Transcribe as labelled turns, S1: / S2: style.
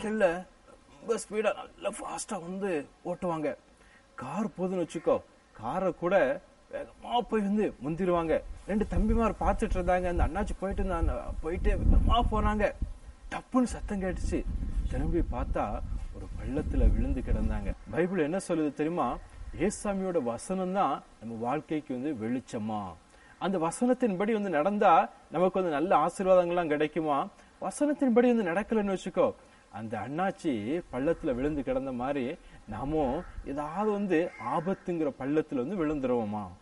S1: சைடுல ரொம்ப ஸ்பீடா நல்லா ஃபாஸ்டா வந்து ஓட்டுவாங்க கார் போதுன்னு வச்சுக்கோ காரை கூட வேகமா போய் வந்து முந்திருவாங்க ரெண்டு தம்பிமார் பார்த்துட்டு இருந்தாங்க அந்த அண்ணாச்சி போயிட்டு இருந்தாங்க போயிட்டு வேகமா போனாங்க டப்புன்னு சத்தம் கேட்டுச்சு திரும்பி பார்த்தா ஒரு பள்ளத்துல விழுந்து கிடந்தாங்க பைபிள் என்ன சொல்லுது தெரியுமா ஏசாமியோட வசனம் தான் நம்ம வாழ்க்கைக்கு வந்து வெளிச்சமா அந்த வசனத்தின்படி வந்து நடந்தா நமக்கு வந்து நல்ல ஆசீர்வாதங்கள்லாம் கிடைக்குமா வசனத்தின்படி வந்து நடக்கலைன்னு வச்சுக்கோ அந்த அண்ணாச்சி பள்ளத்துல விழுந்து கிடந்த மாதிரி நாமும் ஏதாவது வந்து ஆபத்துங்கிற பள்ளத்துல வந்து விழுந்துருவோமா